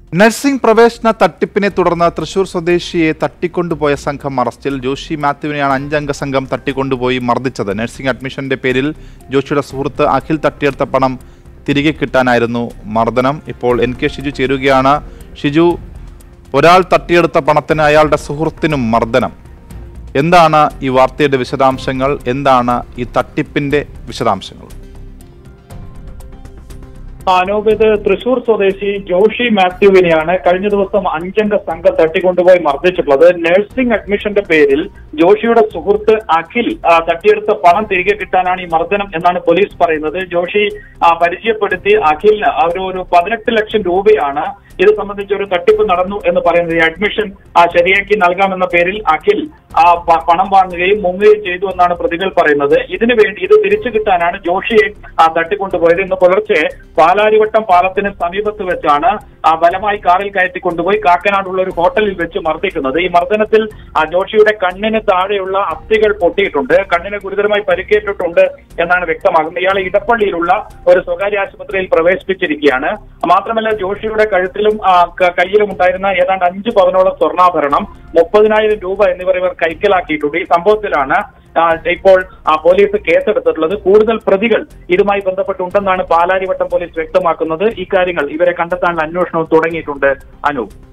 nursing പ്രവേശന തട്ടിപ്പിനെ തുടർന്ന് തൃശൂർ സ്വദേശിയെ തട്ടിക്കൊണ്ടുപോയ സംഘം അറസ്റ്റിൽ ജോഷി മാത്യുവിനെയാണ് അഞ്ചംഗ സംഘം തട്ടിക്കൊണ്ടുപോയി മർദ്ദിച്ചത് നഴ്സിംഗ് അഡ്മിഷന്റെ പേരിൽ ജോഷിയുടെ സുഹൃത്ത് അഖിൽ തട്ടിയെടുത്ത പണം തിരികെ കിട്ടാനായിരുന്നു മർദ്ദനം ഇപ്പോൾ എൻ കെ ഷിജു ചേരുകയാണ് ഷിജു ഒരാൾ തട്ടിയെടുത്ത പണത്തിന് അയാളുടെ സുഹൃത്തിനും മർദ്ദനം എന്താണ് ഈ വാർത്തയുടെ വിശദാംശങ്ങൾ എന്താണ് ഈ തട്ടിപ്പിന്റെ വിശദാംശങ്ങൾ അനൂപ് ഇത് തൃശൂർ സ്വദേശി ജോഷി മാത്യുവിനെയാണ് കഴിഞ്ഞ ദിവസം അഞ്ചംഗ സംഘം തട്ടിക്കൊണ്ടുപോയി മർദ്ദിച്ചിട്ടുള്ളത് നഴ്സിംഗ് അഡ്മിഷന്റെ പേരിൽ ജോഷിയുടെ സുഹൃത്ത് അഖിൽ ആ, തട്ടിയെടുത്ത പണം തിരികെ കിട്ടാനാണ് ഈ മർദ്ദനം എന്നാണ് പോലീസ് പറയുന്നത് ജോഷി ആ, പരിചയപ്പെടുത്തി അഖിലിന് ആ ഒരു ഒരു പതിനെട്ട് ലക്ഷം രൂപയാണ് ഇത് സംബന്ധിച്ച് ഒരു തട്ടിപ്പ് നടന്നു എന്ന് പറയുന്നത് ഈ അഡ്മിഷൻ ആ, ശരിയാക്കി നൽകാമെന്ന പേരിൽ അഖിൽ ആ പ- പണം വാങ്ങുകയും മുങ്ങുകയും ചെയ്തു എന്നാണ് പ്രതികൾ പറയുന്നത് ഇതിനു വേണ്ടി ഇത് തിരിച്ചു കിട്ടാനാണ് ജോഷിയെ ആ തട്ടിക്കൊണ്ടുപോയത് ഇന്ന് പുലർച്ചെ പാലാരിവട്ടം പാലത്തിന് സമീപത്ത് വെച്ചാണ് ആ ബലമായി കാറിൽ കയറ്റി കൊണ്ടുപോയി കാക്കനാടുള്ള ഒരു ഹോട്ടലിൽ വെച്ച് മർദ്ദിക്കുന്നത് ഈ മർദ്ദനത്തിൽ ആ ജോഷിയുടെ കണ്ണിന് താഴെയുള്ള അസ്ഥികൾ പൊട്ടിയിട്ടുണ്ട് കണ്ണിന് ഗുരുതരമായി പരിക്കേറ്റിട്ടുണ്ട് എന്നാണ് വ്യക്തമാകുന്നത് ഇയാളെ ഇടപ്പള്ളിയിലുള്ള ഒരു സ്വകാര്യ ആശുപത്രിയിൽ പ്രവേശിപ്പിച്ചിരിക്കുകയാണ് മാത്രമല്ല ജോഷിയുടെ കഴുത്തിലും ആ, ക- കയ്യിലും ഉണ്ടായിരുന്ന ഏതാണ്ട് അഞ്ച് പവനോളം സ്വർണ്ണാഭരണം മുപ്പതിനായിരം രൂപ എന്നിവർ ഇവർ കൈക്കലാക്കിയിട്ടുണ്ട് ഈ സംഭവത്തിലാണ് ആ, ഇപ്പോൾ ആ, പോലീസ് കേസെടുത്തിട്ടുള്ളത് കൂടുതൽ പ്രതികൾ ഇതുമായി ബന്ധപ്പെട്ടുണ്ടെന്നാണ് പാലാരിവട്ടം പോലീസ് വ്യക്തമാക്കുന്നത് ഇക്കാര്യങ്ങൾ ഇവരെ കണ്ടെത്താനുള്ള അന്വേഷണവും തുടങ്ങിയിട്ടുണ്ട് അനൂപ്